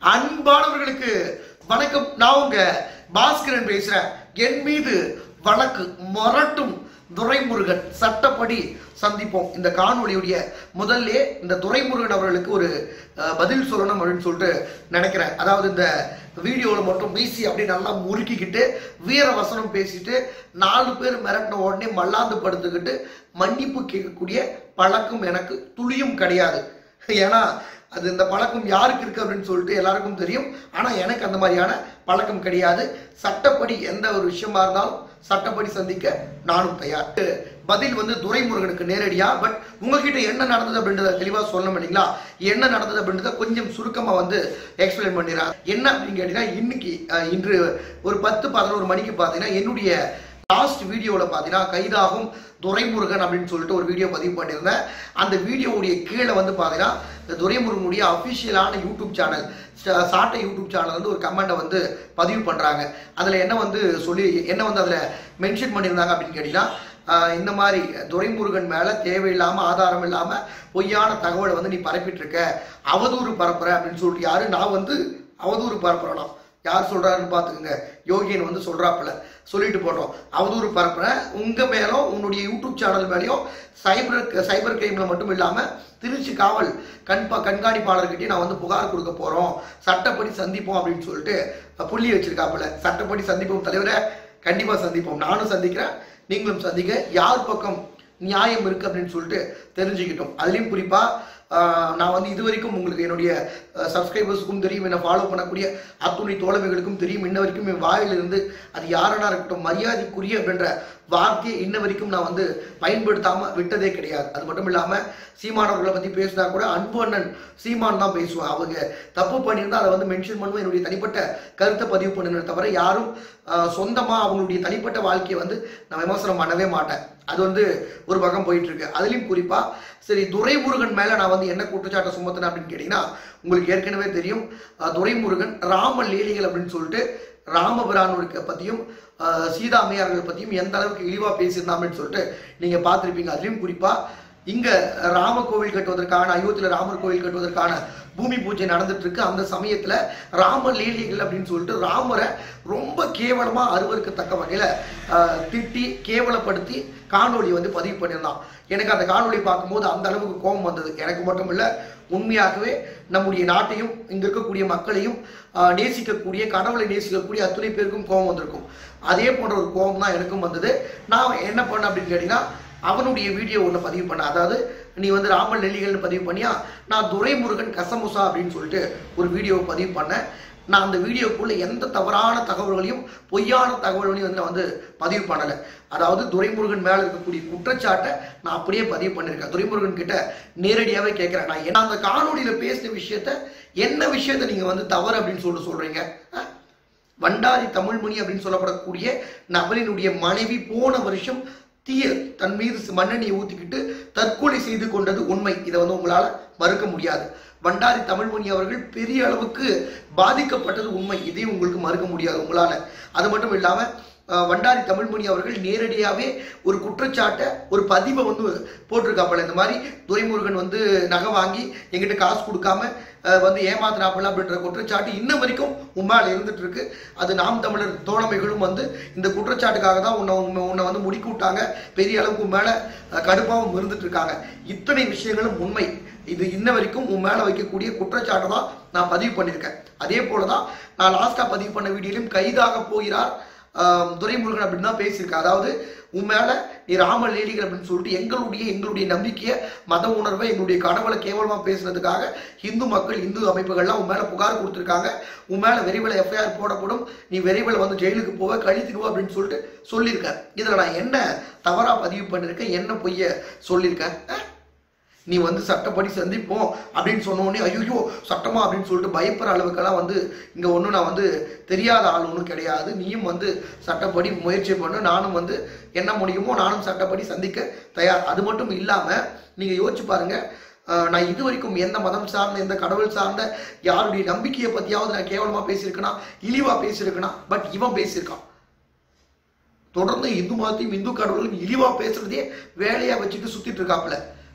அன்பானவர்களுக்கு வணக்கம் நான் உங்க பாஸ்கரன் பேசுறேன் என் மீது வழக்கு மொரட்டும் துரைமுருகன் சட்டப்படி சந்திப்போம் இந்த காணொளியுடைய முதல்ல இந்த துரைமுருகன் அவர்களுக்கு ஒரு அஹ், பதில் சொல்லணும் அப்படின்னு சொல்லிட்டு நினைக்கிறேன் அதாவது இந்த வீடியோவில் மட்டும் மீசி அப்படி நல்லா முறுக்கிக்கிட்டு வீர வசனம் பேசிட்டு நாலு பேர் மிரட்டின உடனே மல்லாந்து படுத்துக்கிட்டு மன்னிப்பு கேட்கக்கூடிய பழக்கம் எனக்கு துளியும் கிடையாது ஏன்னா அது இந்த பழக்கம் யாருக்கு இருக்கு அப்படின்னு சொல்லிட்டு எல்லாருக்கும் தெரியும் ஆனா எனக்கு அந்த மாதிரியான பழக்கம் கிடையாது சட்டப்படி எந்த ஒரு விஷயமா இருந்தாலும் சட்டப்படி சந்திக்க நானும் தயார் பதில் வந்து துரைமுருகனுக்கு நேரடியா பட் உங்ககிட்ட என்ன நடந்தது அப்படின்றத தெளிவா சொல்லணும் இல்லைங்களா என்ன நடந்தது அப்படின்றத கொஞ்சம் சுருக்கமா வந்து எக்ஸ்பிளைன் பண்ணிடுறேன் என்ன அப்படின்னு கேட்டீங்கன்னா இன்னைக்கு அஹ், இன்று ஒரு பத்து பதினோரு மணிக்கு பார்த்தீங்கன்னா என்னுடைய லாஸ்ட் வீடியோவில் பார்த்தீங்கன்னா கைதாகும் துரைமுருகன் அப்படின்னு சொல்லிட்டு ஒரு வீடியோ பதிவு பண்ணியிருந்தேன் அந்த வீடியோவுடைய கீழே வந்து பார்த்தீங்கன்னா இந்த துரைமுருகனுடைய அஃபிஷியலான YouTube channel Saattai YouTube channel வந்து ஒரு கமெண்ட்டை வந்து பதிவு பண்ணுறாங்க அதில் என்ன வந்து சொல்லி என்ன வந்து அதில் மென்ஷன் பண்ணியிருந்தாங்க அப்படின்னு கேட்டிங்கன்னா ஆஹ் இந்த மாதிரி துரைமுருகன் மேலே தேவையில்லாமல் ஆதாரம் இல்லாமல் பொய்யான தகவலை வந்து நீ பரப்பிட்டு இருக்க அவதூறு பரப்புற அப்படின்னு சொல்லிட்டு யாரு நான் வந்து அவதூறு பரப்புறலாம் யார் சொல்றாருன்னு பார்த்துக்கோங்க யோகியன் வந்து சொல்றாப்புல சொல்லிட்டு போட்டோம் அவதூறு பரப்புறேன் உங்க மேலும் உன்னுடைய யூடியூப் சேனல் மேலேயும் சைபர் சைபர் கிரைம்ல மட்டும் இல்லாம திருச்சி காவல் கண்பா கண்காணிப்பாளர்கிட்டயும் நான் வந்து புகார் கொடுக்க போறோம் சட்டப்படி சந்திப்போம் அப்படின்னு சொல்லிட்டு புள்ளி வச்சிருக்காப்புல சட்டப்படி சந்திப்போம் தலைவரை கண்டிப்பா சந்திப்போம் நானும் சந்திக்கிறேன் நீங்களும் சந்திக்க யார் பக்கம் நியாயம் இருக்கு அப்படின்னு சொல்லிட்டு தெரிஞ்சுக்கிட்டோம் அதுலயும் குறிப்பா ஆஹ், நான் வந்து இது வரைக்கும் உங்களுக்கு என்னுடைய சப்ஸ்கிரைபர்ஸுக்கும் தெரியும் என்னை ஃபாலோ பண்ணக்கூடிய அத்துணை தோழமைகளுக்கும் தெரியும் இன்ன வரைக்கும் என் வாயிலிருந்து அது யாரனா இருக்கட்டும் மரியாதைக்குரிய அப்படின்ற வார்த்தையை இன்ன வரைக்கும் நான் வந்து பயன்படுத்தாம விட்டதே கிடையாது அது மட்டும் இல்லாம சீமானவர்களை பத்தி பேசினா கூட அன்பு அண்ணன் சீமான் தான் பேசுவேன் அவங்க தப்பு பண்ணியிருந்தா அதை வந்து மென்ஷன் பண்ணுவேன் என்னுடைய தனிப்பட்ட கருத்தை பதிவு பண்ணுவேன் தவிர யாரும் ஆஹ், சொந்தமா அவங்களுடைய தனிப்பட்ட வாழ்க்கையை வந்து நான் விமர்சனம் பண்ணவே மாட்டேன் அது வந்து ஒரு பக்கம் போயிட்டு இருக்கு அதுலயும் குறிப்பா சரி துரைமுருகன் மேல நான் வந்து என்ன குற்றச்சாட்டை சுமத்தினேன் அப்படின்னு கேட்டீங்கன்னா உங்களுக்கு ஏற்கனவே தெரியும் அஹ், துரைமுருகன் ராம லீலைகள் அப்படின்னு சொல்லிட்டு ராமபிரானுக்கு பத்தியும் அஹ், சீதா அம்மையார்கள் பத்தியும் எந்த அளவுக்கு இழிவா பேசியிருந்தான் அப்படின்னு சொல்லிட்டு நீங்க பார்த்திருப்பீங்க அதுலயும் குறிப்பா இங்க ராம கோவில் கட்டுவதற்கான அயோத்தியில ராமர் கோவில் கட்டுவதற்கான பூமி பூஜை நடந்துட்டு இருக்கு அந்த சமயத்துல ராம லீலைகள் அப்படின்னு சொல்லிட்டு ராமரை ரொம்ப கேவலமா அருவருக்கத்தக்க வகையில ஆஹ், திட்டி கேவலப்படுத்தி காணொளி வந்து பதிவு பண்ணியிருந்தான் எனக்கு அந்த காணொளி பார்க்கும்போது அந்த அளவுக்கு கோபம் வந்தது எனக்கு மட்டும் இல்ல உண்மையாகவே நம்முடைய நாட்டையும் இங்க இருக்கக்கூடிய மக்களையும் ஆஹ், நேசிக்கக்கூடிய கடவுளை நேசிக்கக்கூடிய அத்துணை பேருக்கும் கோபம் வந்திருக்கும் அதே போன்ற ஒரு கோபம் தான் எனக்கும் வந்தது நான் என்ன பண்ணேன் அப்படின்னு கேட்டீங்கன்னா அவனுடைய வீடியோ ஒன்று பதிவு பண்ண அதாவது நீ வந்து ராமன் நெல்லிகள்னு பதிவு பண்ணியா நான் துரைமுருகன் கசமுசா அப்படின்னு சொல்லிட்டு ஒரு வீடியோவை பதிவு பண்ணேன் நான் அந்த வீடியோக்குள்ள எந்த தவறான தகவல்களையும் பொய்யான தகவல்களையும் வந்து நான் வந்து பதிவு பண்ணலை அதாவது துரைமுருகன் மேல இருக்கக்கூடிய குற்றச்சாட்டை நான் அப்படியே பதிவு பண்ணியிருக்கேன் துரைமுருகன் கிட்ட நேரடியாவே கேட்கிறேன் நான் என்ன அந்த காணொலியில பேசின விஷயத்த என்ன விஷயத்த நீங்க வந்து தவறு அப்படின்னு சொல்லிட்டு சொல்றீங்க அஹ்? வண்டாரி தமிழ்மணி அப்படின்னு சொல்லப்படக்கூடிய நபரினுடைய மனைவி போன வருஷம் தீய தன் மீது மண்ணெண்ணெயை ஊத்திக்கிட்டு தற்கொலை செய்து கொண்டது உண்மை இதை வந்து உங்களால மறுக்க முடியாது வண்டாரி தமிழ்மணி அவர்கள் பெரிய அளவுக்கு பாதிக்கப்பட்டது உண்மை இதையும் உங்களுக்கு மறுக்க முடியாது உங்களால அது மட்டும் இல்லாம அஹ், வண்டாரி தமிழ்மணி அவர்கள் நேரடியாகவே ஒரு குற்றச்சாட்டை ஒரு பதிவை வந்து போட்டிருக்காப்பல இந்த மாதிரி துரைமுருகன் வந்து நகை வாங்கி எங்கிட்ட காசு கொடுக்காம அஹ், வந்து ஏமாத்தினாப்பல அப்படின்ற குற்றச்சாட்டு இன்ன வரைக்கும் உண்மையில இருந்துட்டு இருக்கு அது நாம் தமிழர் தோழமைகளும் வந்து இந்த குற்றச்சாட்டுக்காக தான் உன்னை உன்னை உன்னை வந்து முடுக்கி விட்டாங்க பெரிய அளவுக்கு உன் மேல அஹ், கடுப்பாவும் இருந்துட்டு இருக்காங்க இத்தனை விஷயங்களும் உண்மை இது இன்ன வரைக்கும் உன் மேல வைக்கக்கூடிய குற்றச்சாட்டை தான் நான் பதிவு பண்ணியிருக்கேன் அதே போலதான் நான் லாஸ்டா பதிவு பண்ண வீடியோலையும் கைதாக போகிறார் ஆஹ், துரைமுருகன் அப்படின்னு தான் பேசியிருக்கேன் அதாவது உன் மேல நீ ராம லேடிகள் அப்படின்னு சொல்லிட்டு எங்களுடைய எங்களுடைய நம்பிக்கையை மத உணர்வை எங்களுடைய கடவுளை கேவலமா பேசுனதுக்காக இந்து மக்கள் இந்து அமைப்புகள்லாம் உன் மேல புகார் கொடுத்துருக்காங்க உன் மேல விரைவில் எஃப்ஐஆர் போடப்படும் நீ விரைவில் வந்து ஜெயிலுக்கு போவ கழித்துக்குவ அப்படின்னு சொல்லிட்டு சொல்லியிருக்கேன் இதுல நான் என்ன தவறா பதிவு பண்ணிருக்கேன் என்ன பொய்ய சொல்லியிருக்கேன் அஹ்? நீ வந்து சட்டப்படி சந்திப்போம் அப்படின்னு சொன்ன உடனே ஐயோ சட்டமா அப்படின்னு சொல்லிட்டு பயப்படுற அளவுக்கெல்லாம் வந்து இங்க ஒன்றும் நான் வந்து தெரியாத ஆள் ஒன்றும் கிடையாது நீயும் வந்து சட்டப்படி முயற்சி பண்ணு நானும் வந்து என்ன முடியுமோ நானும் சட்டப்படி சந்திக்க தயார் அது மட்டும் இல்லாம நீங்க யோசிச்சு பாருங்க அஹ், நான் இது வரைக்கும் எந்த மதம் சார்ந்த எந்த கடவுள் சார்ந்த யாருடைய நம்பிக்கையை பத்தியாவது நான் கேவலமா பேசியிருக்கேனா இழிவா பேசியிருக்கேனா பட் இவன் பேசியிருக்கான் தொடர்ந்து இந்து மதத்தையும் இந்து கடவுளையும் இழிவா பேசுறதே வேலையா வச்சுட்டு சுத்திட்டு இருக்காப்புல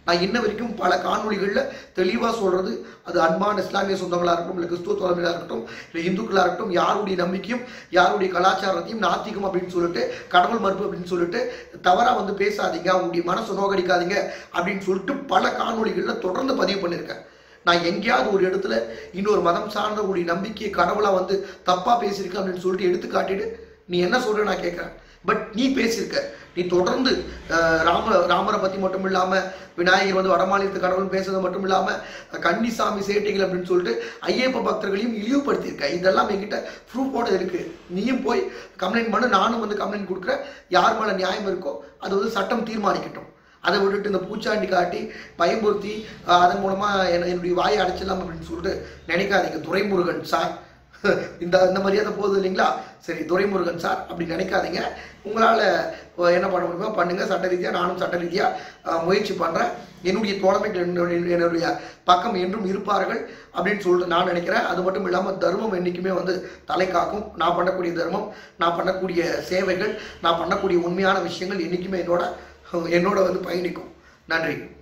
நான் இன்ன வரைக்கும் பல காணொளிகளில் தெளிவாக சொல்றது அது அன்பான இஸ்லாமிய சொந்தங்களாக இருக்கட்டும் இல்லை கிறிஸ்துவ தோழமையாக இருக்கட்டும் இல்லை இந்துக்களாக இருக்கட்டும் யாருடைய நம்பிக்கையும் யாருடைய கலாச்சாரத்தையும் நாத்திகம் அப்படின்னு சொல்லிட்டு கடவுள் மறுப்பு அப்படின்னு சொல்லிட்டு தவறாக வந்து பேசாதீங்க அவங்களுடைய மனசு நோகடிக்காதீங்க அப்படின்னு சொல்லிட்டு பல காணொளிகளில் தொடர்ந்து பதிவு பண்ணியிருக்கேன் நான் எங்கேயாவது ஒரு இடத்துல இன்னொரு மதம் சார்ந்த ஒரு நம்பிக்கையை கடவுளா வந்து தப்பா பேசியிருக்க அப்படின்னு சொல்லிட்டு எடுத்து காட்டிட்டு நீ என்ன சொல்ற நான் கேட்கிறேன் பட் நீ பேசியிருக்க நீ தொடர்ந்து அஹ், ராம ராமரை பத்தி மட்டும் இல்லாம விநாயகர் வந்து வடமாநிலத்து கடவுள் பேசுறது மட்டும் இல்லாம அஹ், கன்னிசாமி சேட்டைகள் அப்படின்னு சொல்லிட்டு ஐயப்ப பக்தர்களையும் இழிவுபடுத்தியிருக்க இதெல்லாம் என்கிட்ட ப்ரூஃபோட இருக்கு நீயும் போய் கம்ப்ளைண்ட் பண்ணு நானும் வந்து கம்ப்ளைண்ட் கொடுக்குறேன் யார் மேல நியாயம் இருக்கோ அது வந்து சட்டம் தீர்மானிக்கட்டும் அதை விட்டுட்டு இந்த பூச்சாண்டி காட்டி பயமுறுத்தி ஆஹ், அதன் மூலமா என்ன என்னுடைய வாயை அடைச்சிடலாம் அப்படின்னு சொல்லிட்டு நினைக்காதீங்க துரைமுருகன் சார் இந்த இந்த மரியாதை போகுது இல்லைங்களா சரி துரைமுருகன் சார் அப்படி நினைக்காதீங்க உங்களால் என்ன பண்ண முடியுமோ பண்ணுங்க சட்ட ரீதியாக நானும் சட்ட ரீதியாக முயற்சி பண்ணுறேன் என்னுடைய தோழமைகள் என்னுடைய என்னுடைய பக்கம் என்றும் இருப்பார்கள் அப்படின்னு சொல்லிட்டு நான் நினைக்கிறேன் அது மட்டும் இல்லாமல் தர்மம் என்றைக்குமே வந்து தலை காக்கும் நான் பண்ணக்கூடிய தர்மம் நான் பண்ணக்கூடிய சேவைகள் நான் பண்ணக்கூடிய உண்மையான விஷயங்கள் என்றைக்குமே என்னோட என்னோட வந்து பயணிக்கும் நன்றி